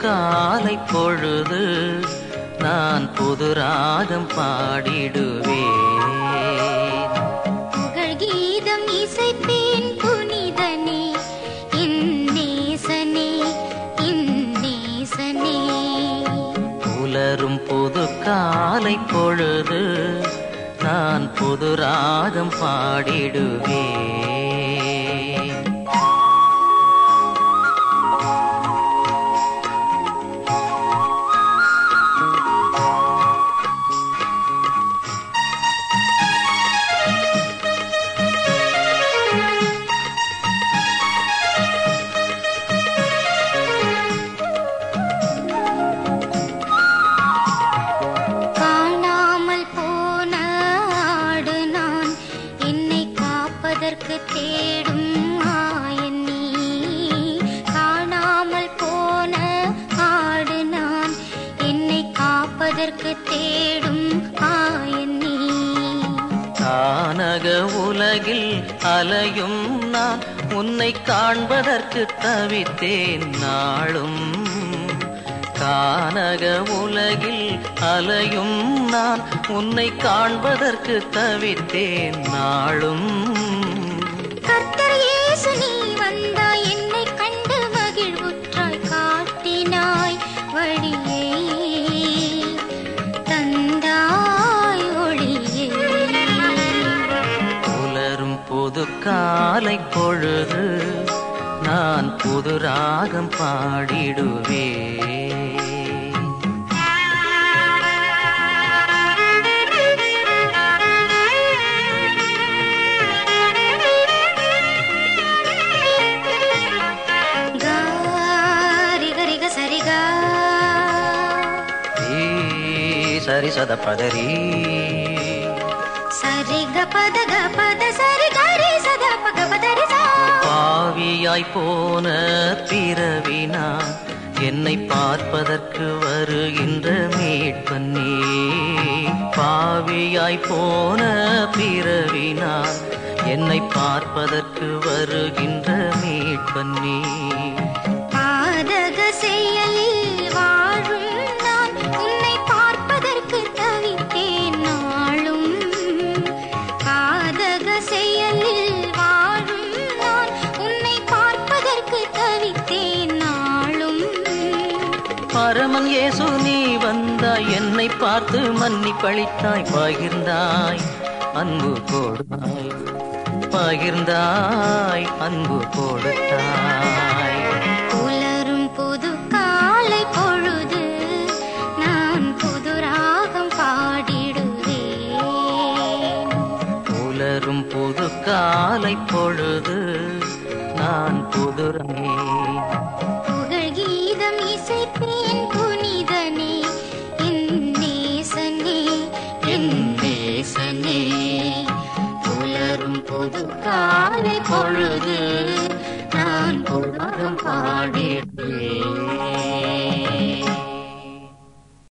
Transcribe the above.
காலை பொழுது நான் புது ராகம் பாடிடுவேன் புகழ் கீதம் இசைப்பேன் புனிதனே என் நேசனே என் நேசனே புலரும் புது காலை பொழுது நான் புது ராகம் பாடிடுவேன் காணாமல் போன ஆடு நான் என்னை காப்பதற்கு தேடும் ஆயன் நீ காணாமல் போன ஆடு நான் என்னை காப்பதற்கு தேடும் ஆயன் நீ கானக உலகில் அலையும் நான் உன்னை காண்பதற்கு தவித்தேன் நாளும் கானக உலகில் அலையும் நான் உன்னை காண்பதற்கு தவித்தேன் நாளும் கர்த்தர் இயேசு நீ வந்தாய் என்னை கண்டு மகிழ்வுற்றாய் காட்டினாய் வழியே தந்தாய் ஒளியே புலரும் புது காலை பொழுது நான் புது ராகம் பாடிடுவேன் ரிக சரிகா ஈ, சரி சத பதரி சரிக பதக பத சரி கரி சத பக பதரி சா பாவியாய் போன பிறவினா என்னை பார்ப்பதற்கு வருகின்ற மீட்பன்னே பாவியாய் போன பிறவினா என்னை பார்ப்பதற்கு வருகின்ற மீட்பன்னே பாதக செயலில் வாழும் நான் உன்னை பார்ப்பதற்கு தவித்தேன் நாளும் பாதக செயலில் வாழும் நான் உன்னை பார்ப்பதற்கு தவித்தேன் நாளும் பரமன் இயேசு நீ வந்தாய் என்னை பார்த்து மன்னி பழித்தாய் பகிர்ந்தாய் அன்பு கொடுத்தாய் பகிர்ந்தாய் அன்பு கொடுத்தாய் புலரும் புது காலை பொழுது நான் புது ராகம் பாடிடுவேன் புலரும் புது காலை பொழுது நான் புதுரமே புகழ் கீதம் இசைப்பேன் புனிதனே என் நேசனே என் நேசனே புலரும் புது காலை பொழுது நான் புலரும் பாடிடுவேன்